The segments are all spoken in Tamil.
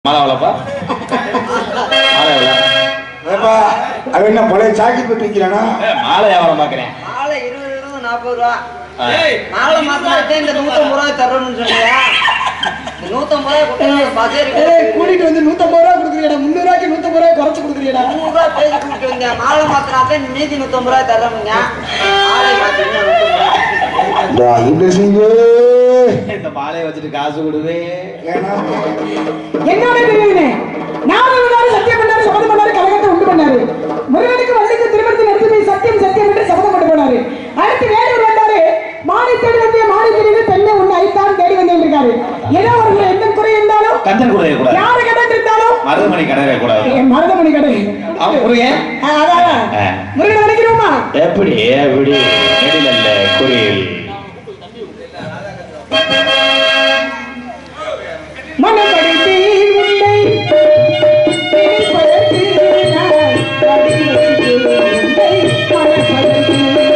மாலை எவ்வளோப்பா மாலை எவ்வளோ ஏப்பா அவன் என்ன பழைய சாக்கி போட்டு வைக்கிறானா ஏய், மாலை வியாபாரம் பார்க்குறேன் மாலை இருபது இருபது நாற்பது ரூபா ஆ. மாலை மாத்தினாட்டே இந்த நூத்தம்பது ரூபாய் தரணும்னு சொன்னியா இந்த நூத்தம்பது ரூபாய் கொடுத்தா பஜாரி ஏய் கூட்டிட்டு வந்து நூத்தம்பது ரூபா கொடுக்குறியடா முந்நூறு ரூபாய்க்கு நூத்தம்பது ரூபாய் குறைச்சு கொடுக்குறியடா நூறு ரூபாய் பேசி கூப்பிட்டு வந்தேன் மாலை மாத்தினாட்டே மீதி நூத்தம்பது ரூபாய் தர்றோம்ங்க மாலை மாத்தினா இந்த இன்ட்ரெஸ்டிங்கு இந்த மாலையை வச்சுட்டு காசு கொடுவே ஏன்னா என்னோட தெரியுதுனே நானும் நாள் சத்தியம் பண்ணாரு சபதம் பண்ணாரு கலகத்தை உண்டு பண்ணாரு முருகனுக்கு வள்ளிக்கு திருமணத்தை நடத்தி போய் சத்தியம் சத்தியம் என்று சபதம் பண்ணி போனாரு அடுத்து வேலூர் வந்தாரு மாடி தேடி வந்தே மாடி தேடி பெண்ணை ஒண்ணு ஐத்தான் தேடி வந்து இருக்காரு ஏதோ ஒரு எந்த குறை இருந்தாலும் கஞ்சன் கூட கூடாது யாரு கடன் இருந்தாலும் மருதமணி கடை கூடாது என் மருதமணி கடை அவன் முருகன் ஆ, அதான், அதான். ஆ. முருகனை நினைக்கிறோமா எப்படி எப்படி நெடில் அல்ல குறியில் மனப்படுத்தி உன்னை நினைப்பதற்கு நான் படி வைத்தேன் உன்னை மனப்படுத்தி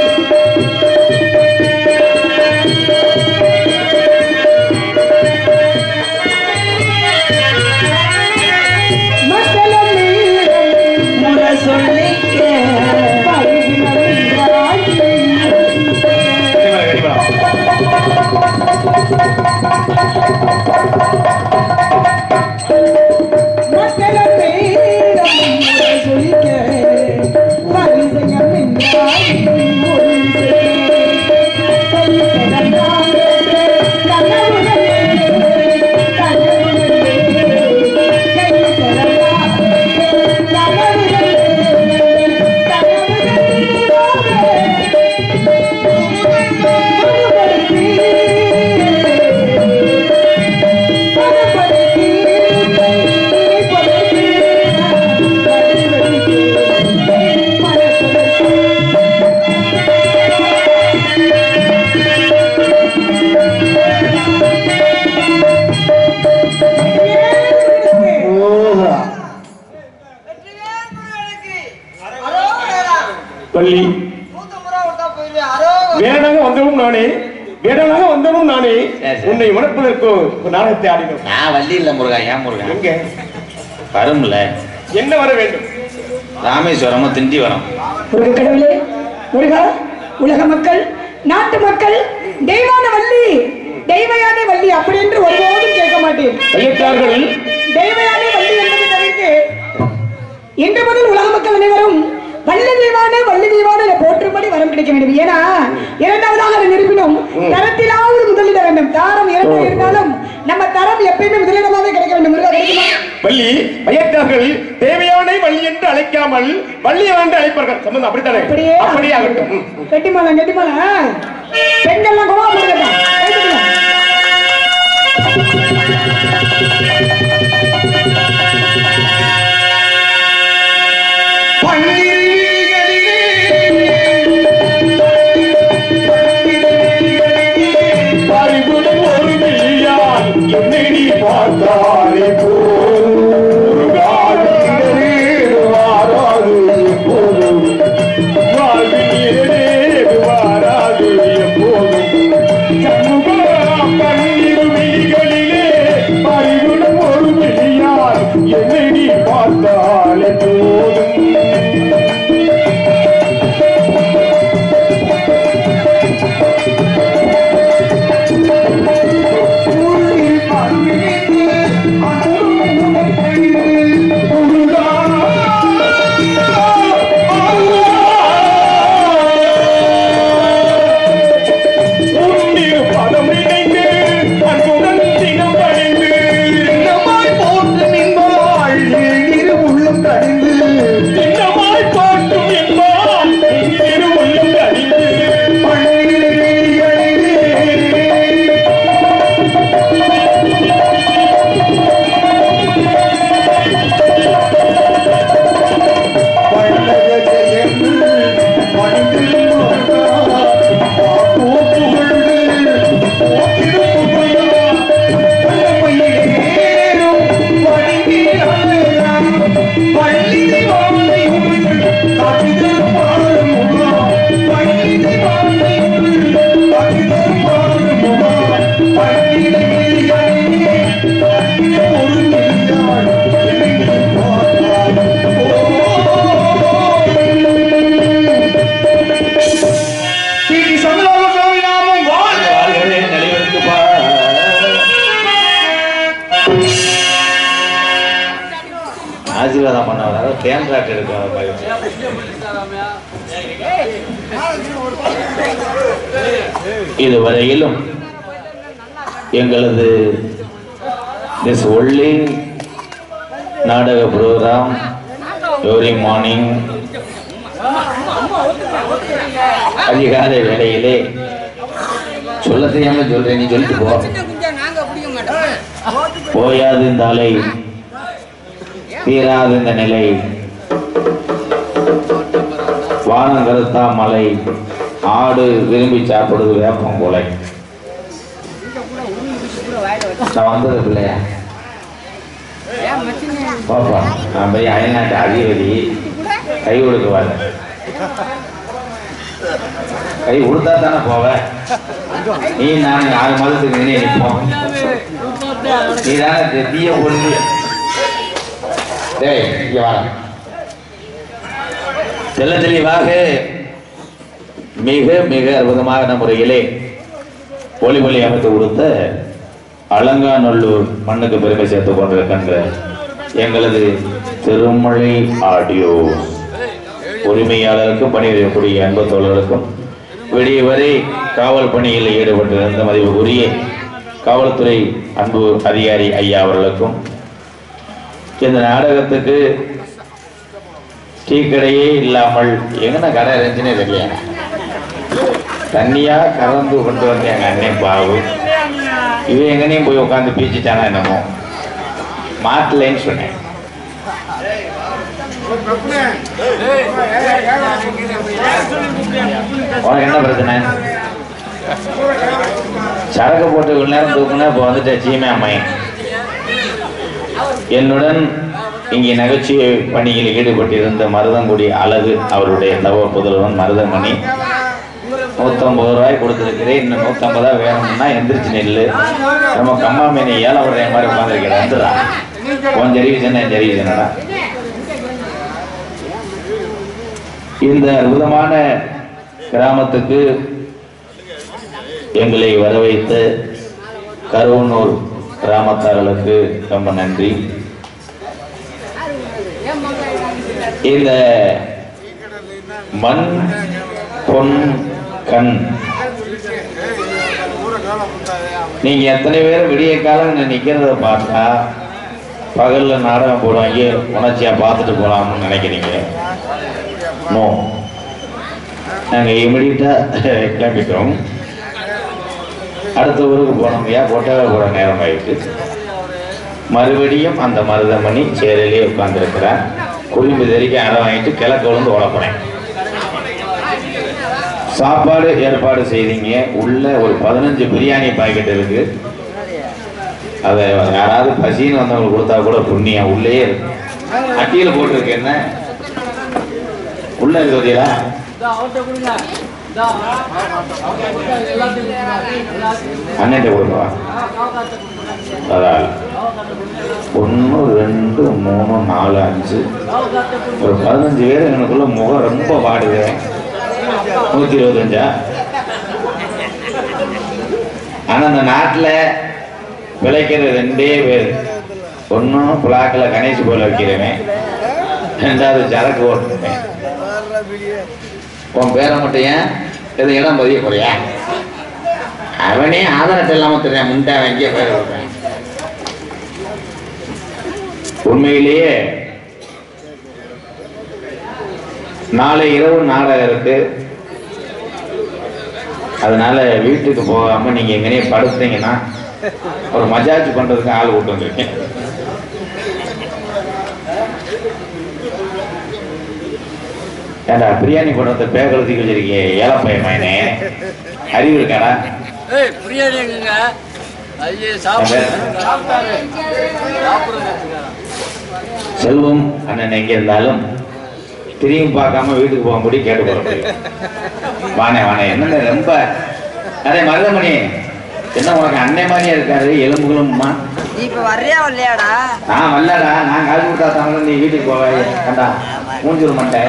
மக்களும் நீரம் முற சொல்லிக்க பருகினவை வாழ்க்கை கட்டிமலை கட்டிமலம் மக்களும் நீரம் முற சொல்லிக்க பரிசகம் என்றால் ஒன்று ஓஹோ பள்ளி நூத்தம்பது ரூபா கொடுத்தா போயிருவேன் அரோ வேடனாக வந்தவனும் நானே வேடனாக வந்தவனும் நானே சரி, சரி. உன்னை மணப்பதற்கு ஒரு நாடகத்தை ஆடினோம் நான் வள்ளி இல்ல முருகா ஏன் முருகன் எங்க வரும்ல என்ன வர வேண்டும் ராமேஸ்வரமும் திண்டிவரம் முருக கடவுளே முருகா உலக மக்கள் நாட்டு மக்கள் தெய்வான வள்ளி தெய்வயானே வள்ளி அப்படி என்று ஒருபோதும் கேட்க மாட்டேன் கையெட்டார்கள் தெய்வயானே வள்ளி என்பதை தவிர்த்து இன்று முதல் உலக மக்கள் அனைவரும் வள்ளி தெய்வானே வள்ளி தெய்வானே என போற்றும்படி வரம் கிடைக்க வேண்டும் ஏன்னா இரண்டாவதாக அதை நிரூபினும் தரத்திலாவது முதலிட வேண்டும் தாரம் இரண்டு இருந்தாலும் நம்ம தரம் எப்பயுமே முதலிடமாவே கிடைக்க வேண்டும் முருகா கிடைக்குமா பள்ளி கையெட்டார்கள் தேவையான வள்ளி என்று அழைக்காமல் வள்ளி என்று அழைப்பார்கள் சம்பந்தம் அப்படித்தானே அப்படியே அப்படியே ஆகட்டும் ம். கட்டிமாலாம் கட்டிமாலாம் பெண்கள்லாம் கோவா போடுறதா பறிபுடன் ஒரு விழியால் என்னை நீ பார்த்தாலே போதும். ஒரு காலத்திலே வாராது எப்போதும். வாழ்வில் ஏதேது வாராது எப்போதும். சண்முகா, பன்னிரு விழிகளிலே பறிபுடன் ஆசீர்வாதம் பண்ண வராது தேன் ராட்டு எடுக்க வர மாதிரி. இதுவரையிலும் எங்களது திஸ் ஒன்லி நாடக ப்ரோக்ராம் எவ்ரி மார்னிங் அதிகாலை வேளையிலே சொல்ல தெரியாம சொல்றேன் நீ சொல்லிட்டு போ போயாது இந்த அலை தீராது இந்த நிலை வானம் கருத்தா மலை ஆடு விரும்பி சாப்பிடுது வேப்பம் கொலை நான் வந்தது பிள்ளையா பாப்பா நான் பெரிய அயல்நாட்டு அதிபதி கை கொடுக்குவாங்க கை கொடுத்தா தானே போவ நீ நான் ஆறு மாதத்துக்கு முன்னே நிற்போம் நீ தானே தீய பொண்ணு டேய் இங்க வா தெல்ல தெளிவாக மிக மிக அற்புதமான முறையிலே ஒளி ஒளி அமைத்து கொடுத்த அலங்காநல்லூர் மண்ணுக்கு பெருமை சேர்த்துக் கொண்டிருக்கின்ற எங்களது திருமலை ஆடியோ உரிமையாளருக்கும் பணிபுரியக்கூடிய அன்பு தோழர்களுக்கும் விடிய வரை காவல் பணியில் ஈடுபட்டிருந்த மதிப்புக்குரிய காவல்துறை அன்பு அதிகாரி ஐயா அவர்களுக்கும் இந்த நாடகத்துக்கு டீ கடையே இல்லாமல் எங்கன கடை இருந்துச்சுன்னே தெரியல தண்ணியா கறந்து கொண்டு வந்த எங்க அண்ணன் பாவு இவன் எங்கனையும் போய் உட்காந்து பீச்சிட்டானா என்னமோ மாட்டலைன்னு சொன்னேன் உனக்கு என்ன பிரச்சனை சரக்கு போட்டு இவ்வளவு நேரம் தூக்குனா இப்போ வந்துட்ட சீமை அம்மையன் என்னுடன் இங்கே நகைச்சுவை பணியில் ஈடுபட்டிருந்த மருதங்குடி அழகு அவருடைய தவ புதல்வன் மருதமணி நூற்றம்பது ரூபாய் கொடுத்துருக்கிறேன் இன்னும் நூற்றம்பதா வேணும்னா எந்திரிச்சு நெல்லு நம்ம கம்மா மீனை ஏழை விடுற மாதிரி உட்காந்துருக்கிறேன் வந்துடா உன் ஜெரிவிசன் என் ஜெரிவிசனடா இந்த அற்புதமான கிராமத்துக்கு எங்களை வரவைத்த கருவனூர் கிராமத்தார்களுக்கு ரொம்ப நன்றி இந்த மண் பொன் கண் நீங்க எத்தனை பேர் விடிய காலம் நிக்கிறத பார்த்தா பகல்ல நாடகம் போடுவாங்க உணர்ச்சியா பார்த்துட்டு போலாம்னு நினைக்கிறீங்க நோ நாங்க இமிடியட்டா கிளம்பிட்டோம் அடுத்த ஊருக்கு போனோம் ஐயா கொட்டகை போட நேரம் ஆயிட்டு மறுபடியும் அந்த மருதமணி சேரிலே உட்கார்ந்துருக்கிறார் குறும்பு தெரிக்க அடை வாங்கிட்டு கிழக்கு விழுந்து ஓட போறேன் சாப்பாடு ஏற்பாடு செய்தீங்க உள்ள ஒரு பதினஞ்சு பிரியாணி பாக்கெட் இருக்கு அதை யாராவது பசின்னு வந்தவங்களுக்கு கொடுத்தா கூட புண்ணியம் உள்ளே இருக்கு அட்டியில் போட்டிருக்கு என்ன உள்ள இருக்கிறதா அண்ணன் கொடுக்கவா அதான் ஒன்று ரெண்டு மூணு நாலு அஞ்சு ஒரு பதினஞ்சு பேர் எனக்குள்ள முகம் ரொம்ப பாடுது நூற்றி இருபத்தஞ்சா ஆனால் அந்த நாட்டில் பிழைக்கிறது ரெண்டே பேர் ஒன்றும் புலாக்கில் கணேஷ் போல வைக்கிறவன் ரெண்டாவது சரக்கு ஓட்டுறேன் உன் பேரை மட்டும் ஏன் எது இடம் பதிய போறியா அவனே ஆதார் அட்டை இல்லாம தெரியான் முண்டை வாங்கிய பேர் விடுறேன் உண்மையிலேயே நாளை இரவு நாடகம் இருக்கு அதனால வீட்டுக்கு போகாம நீங்க எங்கனே படுத்தீங்கன்னா ஒரு மஜாஜ் பண்றதுக்கு ஆள் கூட்டு வந்திருக்கேன் ஏண்டா பிரியாணி பண்றத பேக்கழுத்தி வச்சிருக்கீங்க ஏலப்பையன் மயனே அறிவு இருக்காடா ஏய் பிரியாணி எங்கங்க ஐயே சாப்பிடுங்க சாப்பிடுங்க செல்வம் அண்ணன் எங்க இருந்தாலும் திரும்பி பார்க்காம வீட்டுக்கு போக முடியும் கேட்டு போற முடியும் வானே வானே என்னங்க ரொம்ப அதே மருதமணி என்ன உனக்கு அண்ணன் மாதிரியே இருக்காரு எலும்புகளும்மா நீ இப்ப வர்றியா வரலையாடா நான் வரலடா நான் கால் கொடுத்தா தாங்க நீ வீட்டுக்கு போவ கண்டா மூஞ்சூர் மாட்டேன்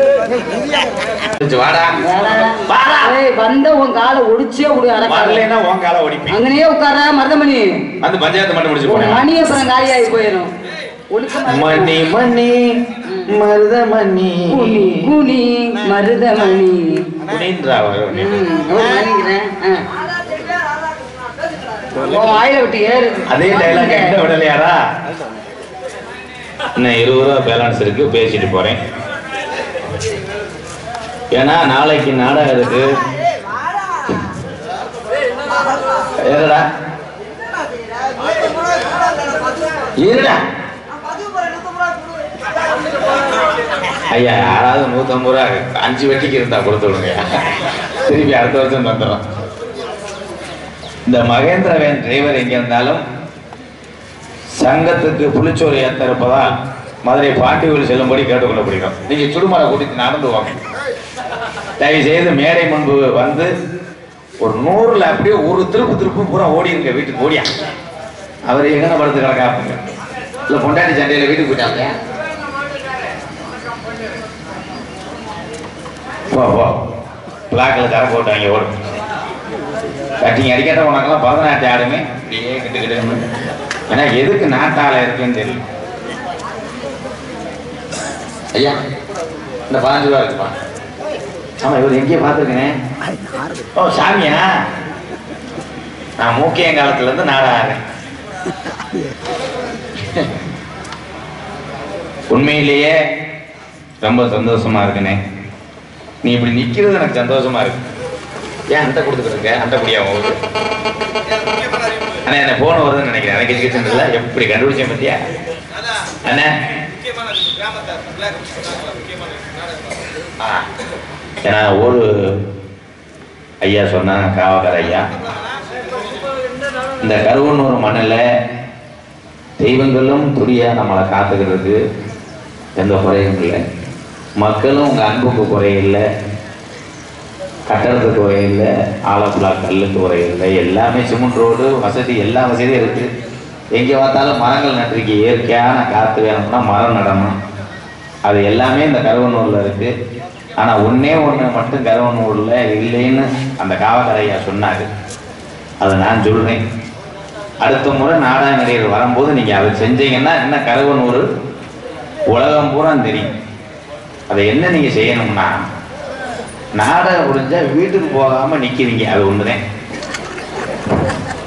வாடா வாடா ஏய், வந்த உன் காலை ஒடிச்சே விடு அடக்காத வரலைன்னா உன் காலை ஓடிப்பேன் அங்கனே உட்கார மருதமணி வந்து பஞ்சாயத்து மட்டும் முடிச்சு உன் போனேன் மணி அப்புறம் காலியாகி போயிடும் ஒழுக்கமா மணி மணி மருத மணி குனி குனி மருதமணி குனின்றா அவர் ம், ஒரு மணிக்கிறேன் ஆ. உன் வாயில விட்டு ஏறுது அதே டைலாக் எந்த விடலையாரா இன்னும் இருபது ரூபா பேலன்ஸ் இருக்கு பேசிட்டு போறேன் ஏன்னா நாளைக்கு நாடகம் இருக்கு ஏடா இருடா ஐயா யாராவது நூத்தம்பது ரூபா அஞ்சு வெட்டிக்கு இருந்தா கொடுத்து விடுங்க திருப்பி அடுத்த வருஷம் தந்துடும் இந்த மகேந்திர வேன் டிரைவர் எங்க இருந்தாலும் சங்கத்துக்கு புளிச்சோறு ஏத்த இருப்பதால் மதுரை பாண்டியூர் செல்லும்படி கேட்டுக்கொள்ளப்படுகிறோம் நீங்க சுடுமலை கூட்டிட்டு நடந்து வாங்க தயவு செய்து மேடை முன்பு வந்து ஒரு நூறுல அப்படியே ஒரு திருப்பு திருப்பு பூரா ஓடி இருக்க வீட்டுக்கு ஓடியா அவர் எங்கன படுத்து கிடக்காப்புங்க இல்ல பொண்டாட்டி சண்டையில வீட்டுக்கு போயிட்டாங்க போ போ பிளாக்ல கரை போட்டாங்க ஓடும் கட்டிங் அடிக்காத உனக்கெல்லாம் பதினாட்டு ஆடுமே இப்படியே கிட்டு கிட்டு ஏன்னா எதுக்கு நாட்டால இருக்குன்னு தெரியல ஐயா இந்த பதினஞ்சு ரூபா இருக்குப்பா ஆமா இவர் எங்கேயோ பார்த்துருக்கேன் ஓ சாமியா நான் மூக்கியம் காலத்துல இருந்து நாட ஆடுறேன் உண்மையிலேயே ரொம்ப சந்தோஷமா இருக்குனே நீ இப்படி நிக்கிறது எனக்கு சந்தோஷமா இருக்கு ஏன் அந்த கொடுத்துட்டு இருக்க அந்த குடியா உங்களுக்கு அண்ணா என்ன போன வருதுன்னு நினைக்கிறேன் எனக்கு கிச்சன் இல்ல எப்படி கண்டுபிடிச்சேன் பத்தியா அண்ணா ஆ. ஏன்னா ஒரு ஐயா சொன்னாங்க காவக்கர் ஐயா இந்த கருவன்னூர் மண்ணில் தெய்வங்களும் துடியா நம்மளை காத்துக்கிறதுக்கு எந்த குறையும் இல்லை மக்களும் உங்க அன்புக்கு குறையில்லை கட்டடத்துக்கு குறையில்லை ஆலப்புழா கல்லுக்கு குறையில்லை எல்லாமே சிமெண்ட் ரோடு வசதி எல்லா வசதியும் இருக்கு எங்கே பார்த்தாலும் மரங்கள் நட்டிருக்கு இயற்கையான காற்று வேணும்னா மரம் நடணும் அது எல்லாமே இந்த கருவனூரில் இருக்கு ஆனால் ஒண்ணே ஒன்று மட்டும் கருவனூரில் இல்லைன்னு அந்த காவக்கரையா சொன்னார் அதை நான் சொல்றேன் அடுத்த முறை நாடக நடிகர் வரும்போது நீங்க அதை செஞ்சீங்கன்னா என்ன கருவனூர் உலகம் பூரா தெரியும் அதை என்ன நீங்க செய்யணும்னா நாடகம் முடிஞ்சா வீட்டுக்கு போகாம நிக்கிறீங்க அது ஒண்ணுதான்